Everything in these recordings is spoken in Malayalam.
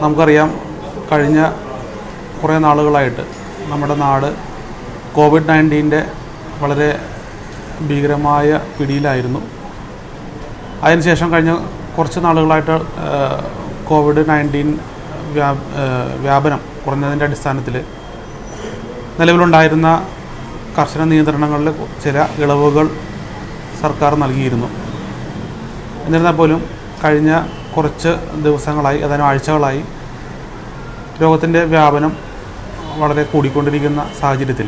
നമുക്കറിയാം കഴിഞ്ഞ കുറേ നാളുകളായിട്ട് നമ്മുടെ നാട് കോവിഡ് നയൻറ്റീൻ്റെ വളരെ ഭീകരമായ പിടിയിലായിരുന്നു അതിനുശേഷം കഴിഞ്ഞ കുറച്ച് നാളുകളായിട്ട് ആ, കോവിഡ് നയൻറ്റീൻ വ്യാ ആ, വ്യാപനം കുറഞ്ഞതിൻ്റെ അടിസ്ഥാനത്തിൽ നിലവിലുണ്ടായിരുന്ന കർശന നിയന്ത്രണങ്ങളിൽ ചില ഇളവുകൾ സർക്കാർ നൽകിയിരുന്നു എന്നിരുന്നാൽ പോലും കഴിഞ്ഞ കുറച്ച് ദിവസങ്ങളായി ഏതാനും ആഴ്ചകളായി രോഗത്തിൻ്റെ വ്യാപനം വളരെ കൂടിക്കൊണ്ടിരിക്കുന്ന സാഹചര്യത്തിൽ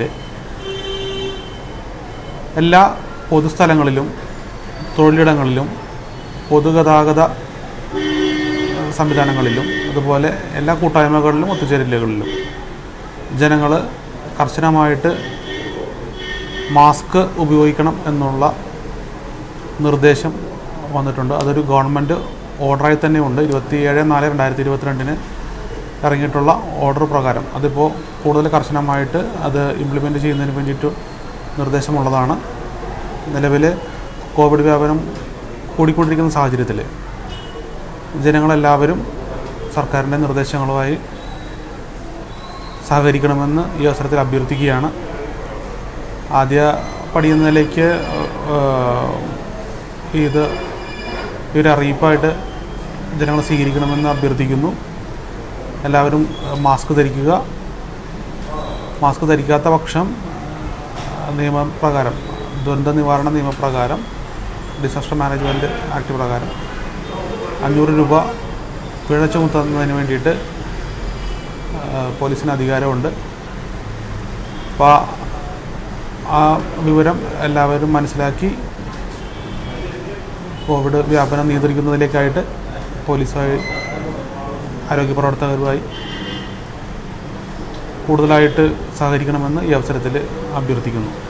എല്ലാ പൊതുസ്ഥലങ്ങളിലും തൊഴിലിടങ്ങളിലും പൊതുഗതാഗത ഏഹ്, സംവിധാനങ്ങളിലും അതുപോലെ എല്ലാ കൂട്ടായ്മകളിലും ഒത്തുചേരലുകളിലും ജനങ്ങൾ കർശനമായിട്ട് മാസ്ക് ഉപയോഗിക്കണം എന്നുള്ള നിർദ്ദേശം വന്നിട്ടുണ്ട് അതൊരു ഗവൺമെൻറ് ഓർഡറായി തന്നെ ഉണ്ട് ഇരുപത്തിയേഴ് നാല് രണ്ടായിരത്തി ഇരുപത്തിരണ്ടിന് ഇറങ്ങിയിട്ടുള്ള ഓർഡർ പ്രകാരം അതിപ്പോൾ കൂടുതൽ കർശനമായിട്ട് അത് ഇംപ്ലിമെൻറ്റ് ചെയ്യുന്നതിന് വേണ്ടിയിട്ട് നിർദ്ദേശമുള്ളതാണ് നിലവിൽ കോവിഡ് വ്യാപനം കൂടിക്കൊണ്ടിരിക്കുന്ന സാഹചര്യത്തിൽ ജനങ്ങളെല്ലാവരും സർക്കാരിൻ്റെ നിർദ്ദേശങ്ങളുമായി സഹകരിക്കണമെന്ന് ഈ അവസരത്തിൽ അഭ്യർത്ഥിക്കുകയാണ് ആദ്യ പടി എന്ന നിലയ്ക്ക് ഏഹ്, ഇത് ഈ ഒരു അറിയിപ്പായിട്ട് ജനങ്ങൾ സ്വീകരിക്കണമെന്ന് അഭ്യർത്ഥിക്കുന്നു എല്ലാവരും ഏഹ്, മാസ്ക് ധരിക്കുക മാസ്ക് ധരിക്കാത്ത പക്ഷം ഏഹ്, നിയമപ്രകാരം ദുരന്ത നിവാരണ നിയമപ്രകാരം ഡിസാസ്റ്റർ മാനേജ്മെൻറ്റ് ആക്ട് പ്രകാരം അഞ്ഞൂറ് രൂപ പിഴ ചുമത്തുന്നതിന് വേണ്ടിയിട്ട് ഏഹ്, പോലീസിന് അധികാരമുണ്ട് അപ്പോൾ ആ വിവരം എല്ലാവരും മനസ്സിലാക്കി കോവിഡ് വ്യാപനം നിയന്ത്രിക്കുന്നതിലേക്കായിട്ട് പോലീസുമായി ആരോഗ്യ പ്രവർത്തകരുമായി കൂടുതലായിട്ട് സഹകരിക്കണമെന്ന് ഈ അവസരത്തിൽ അഭ്യർത്ഥിക്കുന്നു